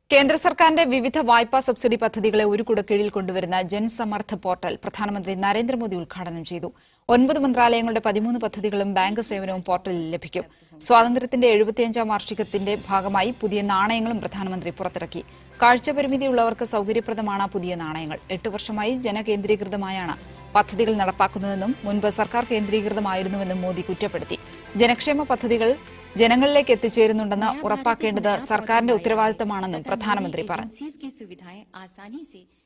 കേന്ദ്ര സർക്കാരിന്റെ വിവിധ വായ്പാ സബ്സിഡി പദ്ധതികളെ ഒരു കുടക്കീഴിൽ കൊണ്ടുവരുന്ന ജൻസമർത്ഥ് പോർട്ടൽ പ്രധാനമന്ത്രി നരേന്ദ്രമോദി ഉദ്ഘാടനം ചെയ്തു ഒൻപത് മന്ത്രാലയങ്ങളുടെ പതിമൂന്ന് പദ്ധതികളും ബാങ്ക് സേവനവും പോർട്ടലിൽ ലഭിക്കും സ്വാതന്ത്ര്യത്തിന്റെ എഴുപത്തിയഞ്ചാം വാർഷികത്തിന്റെ ഭാഗമായി പുതിയ നാണയങ്ങളും പ്രധാനമന്ത്രി പുറത്തിറക്കി കാഴ്ചപരിമിതിയുള്ളവർക്ക് സൌകര്യപ്രദമാണ് പുതിയ നാണയങ്ങൾ എട്ട് വർഷമായി ജനകേന്ദ്രീകൃതമായാണ് പദ്ധതികൾ നടപ്പാക്കുന്നതെന്നും മുൻപ് സർക്കാർ കേന്ദ്രീകൃതമായിരുന്നുവെന്നും മോദി കുറ്റപ്പെടുത്തി ജനക്ഷേമ പദ്ധതികൾ ജനങ്ങളിലേക്ക് എത്തിച്ചേരുന്നുണ്ടെന്ന് ഉറപ്പാക്കേണ്ടത് സർക്കാരിന്റെ ഉത്തരവാദിത്തമാണെന്നും പ്രധാനമന്ത്രി പറഞ്ഞു एजेंसीज की सुविधाएं आसानी से